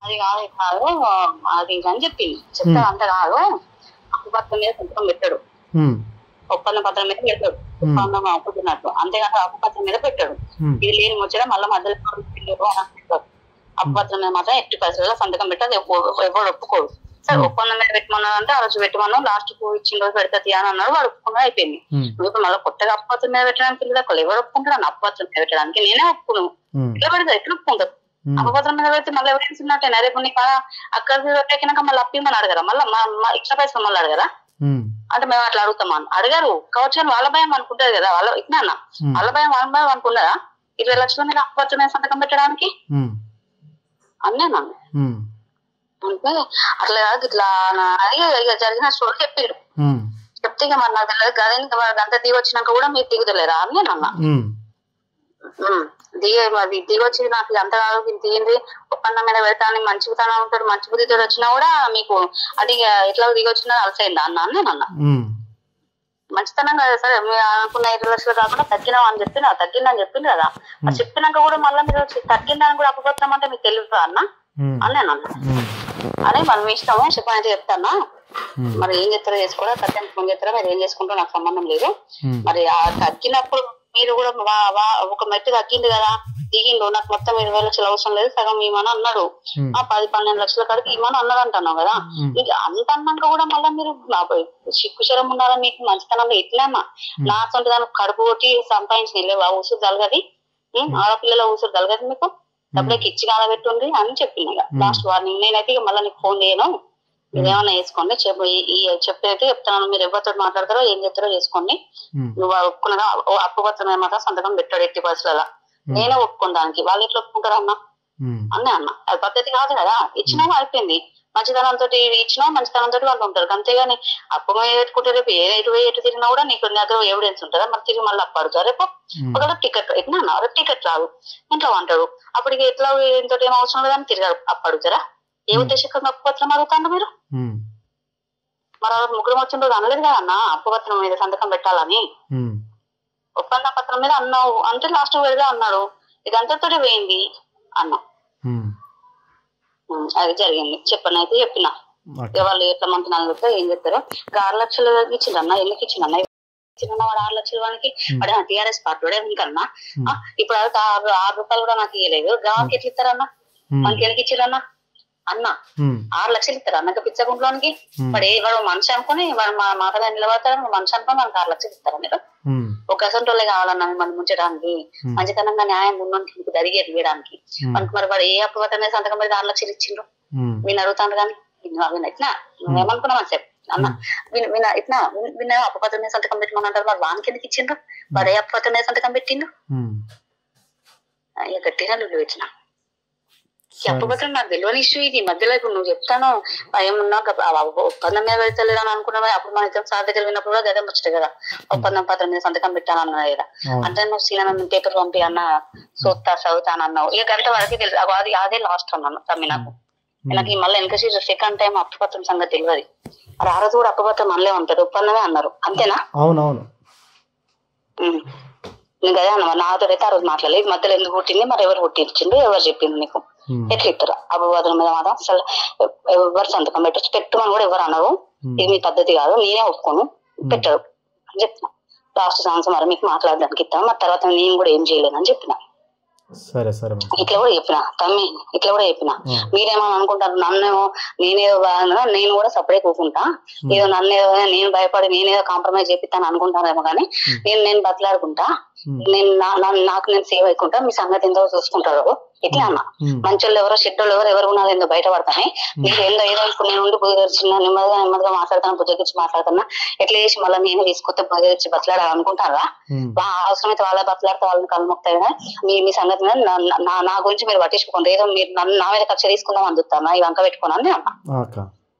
అది కాదు ఇది కాదు అది ఇది అని చెప్పింది చెప్తే అంత కాదు అప్పుపత్రం మీద సంతకం పెట్టాడు ఉమ్, ఒప్పంద పత్రం మీద పెడతాడు ఒప్పందం ఒప్పుకున్నట్టు అంతేకాక అప్పుపత్రం మీద పెట్టాడు ఉమ్, ఇది లేని ముచ్చట మళ్ళీ మధ్యలో పిల్లలు అని అంటారు. అప్పుపత్రం మీద మాత్రం ఎట్టి పరిస్థితుల్లో సంతకం పెట్టాలి ఎవరు ఒప్పుకోడు సరే ఒప్పందం మీద పెట్టమన్నాడంటే ఆ రోజు పెట్టమన్నాం లాస్ట్ కు ఇచ్చిన రోజు పెడతా తీయని అన్నాడు వాడు ఒప్పుకున్నా అయిపోయింది ఉమ్, నువ్వు ఇప్పుడు మళ్ళీ కొత్తగా అప్పుపత్రం మీద పెట్టడానికి పిల్లలు అక్కడ ఎవరు ఒప్పుకుంటారు అప్పుపత్రం మీద పెట్టడానికి నేనే ఒప్పుకును ఉమ్, ఎట్లా పెడతా ఎట్లా ఒప్పుకుంటారు ఉమ్, అపపత్రం మీద పెడితే మళ్ళీ ఎవిడెన్స్ ఉన్నట్టే రేపు నీకు అక్కడ పెట్టినాక మళ్ళీ అప్పిమని అడగరా మళ్ళీ ఇచ్చిన పైసలు మళ్ళీ అడగరా ఉమ్, అంటే మేము అట్లా అడుగుతాం అని అడగారు కావచ్చు అని వాళ్ళ భయం అనుకుంటారు కదా వాళ్ళ ఇట్లా అన్న ఉమ్, వాళ్ళ భయం వాళ్ళ భయం అనుకున్నదా ఇరవై లక్షల మీద అపపత్రం మీద సంతకం పెట్టడానికి ఉమ్, అన్నాను ఉమ్, అంటే అట్లా కాదు ఇట్లా నా- అది ఇక జరిగిన స్టోరీ చెప్పారు ఉమ్, చెప్తే ఇక మరి నాకు తెలియదు కదా ఇంకా మరి అంతా దిగి వచ్చినాక కూడా మీరు దిగుతలేరా అని నేను అన్నా ఉమ్, ఉమ్. దిగే మరి దిగి వచ్చి నాకు అంత కాదు ఇది తీయండి ఒప్పందం మీద పెడతాను మంచితనం ఉంటాడు మంచి బుద్ధితో వచ్చినా కూడా మీకు అది ఇక ఎట్లా దిగి వచ్చినా అలసైందా అన్న అని నేను అన్నా ఉమ్, మంచితనం కదా సరే మీరు అనుకున్న ఇరవై లక్షలు కాకుండా తగ్గినాం అని చెప్పిన తగ్గిందని చెప్పింది కదా అది చెప్పినాక కూడా మళ్ళీ మీరు వచ్చి తగ్గిందని కూడా అప్పగొత్తాం అంటే మీకు తెలియదు అన్న ఉమ్, అని నేను అన్నా ఉమ్, అదే మరి మీ ఇష్టము చెప్పనైతే చెప్తానా ఉమ్, మరి ఏం చేస్తారో చేసుకోవడం తగ్గని ఫోన్ చేస్తారా మీరు ఏం చేసుకుంటారో నాకు సంబంధం లేదు ఉమ్, మరి ఆ తగ్గినప్పుడు మీరు కూడా వా- వా- ఒక మెట్టు తగ్గింది కదా దిగిండు నాకు మొత్తం ఇరవై లక్షలు అవసరం లేదు సగం ఇవ్వమని అన్నాడు ఉమ్, ఆ పది పన్నెండు లక్షల కాడికి ఇవ్వమని అన్నాడు అంటున్నావు కదా ఉమ్, ఇంకా అంత అన్నాక కూడా మళ్ళీ మీరు సిక్కుశరం ఉన్నారా మీకు మంచితనంలో ఎట్లమ్మా నా సొంత దానికి కడుపు కొట్టి సంపాదించిన లేవు ఆ ఊసురు తలగది ఉం? ఆడపిల్లల ఊసురు తలగది మీకు డబ్బులకి ఇచ్చి కాలబెట్టుంది అని చెప్పింది ఇక లాస్ట్ వార్నింగ్ నేనైతే ఇక మళ్ళీ నీకు ఫోన్ చేయను మీరేమన్నా వేసుకోండి చెప్పు ఈ- ఈ చెప్పైతే చెప్తాను మీరు ఎవరితో మాట్లాడతారో ఏం చెప్తారో చేసుకోండి ఉమ్, నువ్వు ఒప్పుకున్నదా అప్పు పత్రం మాత్రం సంతకం పెట్టాడు ఎట్టి పరిస్థితుల నేనే ఒప్పుకుని దానికి వాళ్ళు ఎట్లా ఒప్పుకుంటారు అన్న ఉమ్, అన్నీ అన్న అది పద్ధతి కాదు కదా ఇచ్చినా అయిపోయింది మంచితనంతో ఇచ్చినా మంచితనంతో వాళ్ళు ఉంటారు అంతేగాని అప్పు మీద పెట్టుకుంటే రేపు ఏ ఎటు పోయి ఎటు తిరిగినా కూడా నీకు నీ దగ్గర ఎవిడెన్స్ ఉంటుందా మరి తిరిగి మళ్ళీ అప్పు అడుగుతారు రేపు ఉమ్, ఒకవేళ టికెట్ ఎట్లా అన్న రేపు టికెట్ రాదు ఇంట్లో అంటాడు అప్పటికి ఎట్లా ఎంతో ఏం అవసరం లేదని తిరిగి అప్పు అడుగుతారా ఏ ఉద్దేశంగా అప్పు పత్రం అడుగుతాను మీరు ఉమ్, మరి ఆ రోజు ముగ్గురు వచ్చిన రోజు అనలేదు కదా అన్న అప్పు పత్రం మీద సంతకం పెట్టాలని ఉమ్, ఒప్పంద పత్రం మీద అన్నావు అంటే లాస్ట్ పెడదా అన్నాడు ఇదంతతో పోయింది అన్నా ఉమ్, ఉం, అది జరిగింది చెప్పండి అయితే చెప్పిన ఓకే. ఇక వాళ్ళు ఎట్లా మంత్రి నాలుగు చెప్తే ఏం చెప్తారో ఇక ఆరు లక్షలు ఇచ్చిండన్న ఎందుకు ఇచ్చిండన్న ఇచ్చిండన్న వాడు ఆరు లక్షలు వానికి వాడు టీఆర్ఎస్ పార్టీ వాడే ఇంకన్నా ఉం. ఆ, ఇప్పుడు అది ఆరు ఆరు రూపాయలు కూడా నాకు ఇవ్వలేదు గావానికి ఎట్లా ఇస్తారన్న ఉమ్, మనకి ఎందుకు ఇచ్చిరన్న అన్న ఉమ్, ఆరు లక్షలు ఇస్తారు అన్నక పిచ్చగుంట్లోనికి ఉమ్, వాడు ఏ వాడు మనిషి అనుకుని వాడు మా మాట మీద నిలబడతాడు మనిషి అనుకుని మనకు ఆరు లక్షలు ఇస్తారా మీరు ఉమ్, ఒక అసంటి వాళ్ళే కావాలన్నా మిమ్మల్ని ముంచడానికి ఉమ్, మంచితనంగా న్యాయం ఉన్నోనికి మీకు జరిగేది వేయడానికి ఉమ్, మనకి మరి వాడు ఏ అప్పువత మీద సంతకం మీద ఆరు లక్షలు ఇచ్చిండ్రు ఉమ్, విని అడుగుతాను కానీ విన్న ఇట్లా నువ్వేమనుకున్నావు అని చెప్పు అన్న విన విన ఇట్లా విన్- విన్న అప్పపత్రం మీద సంతకం పెట్టమని అంటారు మరి వానికి ఎందుకు ఇచ్చిండ్రు వాడు ఏ అప్పపత్రం మీద సంతకం పెట్టిండు ఉమ్. ఇక గట్టిగా నువ్వు పెట్టిన ఈ సరే అప్పపత్రం నాకు తెలియని ఇష్యూ ఇది మధ్యలో ఇప్పుడు నువ్వు చెప్తాను ఏమన్నా గ- ఆ ఒప్పందం మీద పెడతలేడు అని అనుకున్నావా అప్పుడు మన ఇద్దరం సార్ దగ్గర విన్నప్పుడు కూడా గదే ముచ్చట కదా ఒప్పందం పత్రం మీద సంతకం పెట్టానన్నా కదా అవును అంటే నువ్వు సీనా పేపర్ పంపి అన్న చూస్తా చదువుతాను అన్నావు ఇక గంట వరకు తెలుసు అగో అది అదే లాస్ట్ అన్నాను తమ్మి నాకు నాకు ఈ మళ్ళీ వెనక సెకండ్ టైం అప్పపత్రం సంగతి తెలియదు మరి ఆ రోజు కూడా అప్పపత్రం అనలే ఉంటాడు ఒప్పందమే అన్నారు అంతేనా అవునవును ఉమ్. నేను అదే అన్న మరి నాతో అయితే ఆ రోజు మాట్లాడలేదు ఈ మధ్యలో ఎందుకు పుట్టింది మరి ఎవరు పుట్టించింది ఎవరు చెప్పింది నీకు ఉమ్, ఎట్లా ఇస్తారు అపవాదం మీద మాత్రం అసలు ఎవరు సంతకం పెట్టచ్చు పెట్టమని కూడా ఎవరు అనరు ఉమ్, ఇది మీ పద్ధతి కాదు నేనే ఒప్పుకోను పెట్టరు అని చెప్పిన లాస్ట్ సంవత్సరం మరి మీకు మాట్లాడడానికి ఇస్తాను మరి తర్వాత నేను కూడా ఏం చేయలేనని చెప్పిన సరే సరే మేడం ఇట్లా కూడా చెప్పిన తమ్మి ఇట్లా కూడా చెప్పిన ఉమ్, మీరేమని అనుకుంటారు నన్ను నేనేదో బాగా నేను కూడా సపరేట్ కూకుంటా ఏదో నన్ను ఏదో నేను భయపడి నేనేదో కాంప్రమైజ్ చేపిస్తాను అనుకుంటానేమో కానీ Hmm. నేను నేను బతలాడుకుంటా ఉమ్, నేను నా- నా- నాకు నేను సేవ్ అయ్యకుంటా మీ సంగతి ఎంతో చూసుకుంటారు ఇట్లా అన్న ఉమ్, మంచోళ్ళు ఎవరో చెడ్డోళ్ళు ఎవరు ఎవరు ఉన్నారు ఏందో బయటపడతాయి మీరు ఏందో ఏదో ఇప్పుడు నేను ఉండి బుద్ధి నెమ్మదిగా నెమ్మదిగా మాట్లాడతాను బుద్ధగించి మాట్లాడుతున్నా ఎట్లా చేసి మళ్ళీ నేను తీసుకొస్తే బుద్ధగించి బతలాడాలి అనుకుంటారా ఉమ్, వా- అవసరమైతే వాళ్ళ బతలాడితే వాళ్ళని కలుముక్తాయి కదా మీ మీ సంగతి మీద నా- నా- నా గురించి మీరు పట్టించుకోండి ఏదో మీరు నన్ను నా మీద కక్ష తీసుకుందాం అందుతాను ఈ వంక పెట్టుకోనని అన్న అక్క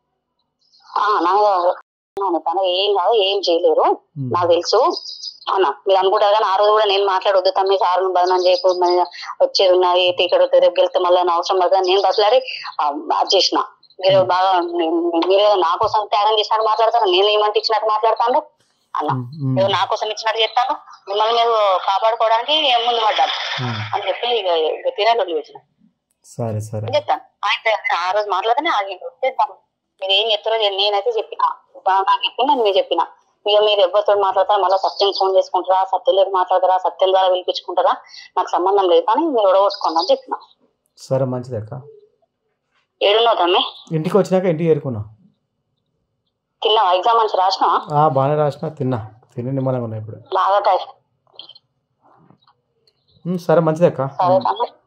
ఆ, నా మీద అన్నాను. తను ఏం కాదు ఏం చేయలేరు ఉమ్, నాకు తెలుసు అవునా మీరు అనుకుంటారు కానీ ఆ రోజు కూడా నేను మాట్లాడొద్దు తమ్మి సార్ బదనం చేయకు మరి వచ్చేది ఉన్నది ఇక్కడ రేపు వెళ్తే మళ్ళీ నా అవసరం పడుతుంది నేను బతలాడి ఆ, అది చేసిన మీరు బాగా మీ- మీరు నా కోసం త్యాగం చేసినట్టు మాట్లాడతాను నేను ఏమంటే ఇచ్చినట్టు మాట్లాడతాను అన్న ఉమ్, ఉమ్, ఏదో నా కోసం ఇచ్చినట్టు చెప్తాను మిమ్మల్ని మీరు కాపాడుకోవడానికి ముందు పడ్డాను ఉమ్. అని చెప్పి ఇక ఇక తినే వచ్చిన సరే సరే చెప్తాను అయితే ఆ రోజు మాట్లాడితేనే ఆగిండు చేద్దాం మీరు ఏం చెప్తారో చెప్పండి. నేనైతే చెప్పిన బాగా నాకు చెప్పిన నేను మీకు చెప్పిన ఇక మీరు ఎవరితో మాట్లాడతారా మళ్ళీ సత్యం ఫోన్ చేసుకుంటారా సత్యం లేదు మాట్లాడతారా సత్యం ద్వారా పిలిపించుకుంటారా నాకు సంబంధం లేదు కానీ మీరు ఒడగొట్టుకోండి అని చెప్పిన సరే మంచిది అక్క ఏడున్నో తమ్మి ఇంటికి వచ్చినాక ఇంటికి చేరుకున్నా తిన్నావా ఎగ్జామ్ మంచి రాసినావా ఆ, బాగానే రాసిన తిన్నా తిని నిమ్మలంగా ఉన్నా ఇప్పుడు బాగా టైం ఉమ్, సరే మంచిది అక్క సరే తమ్మి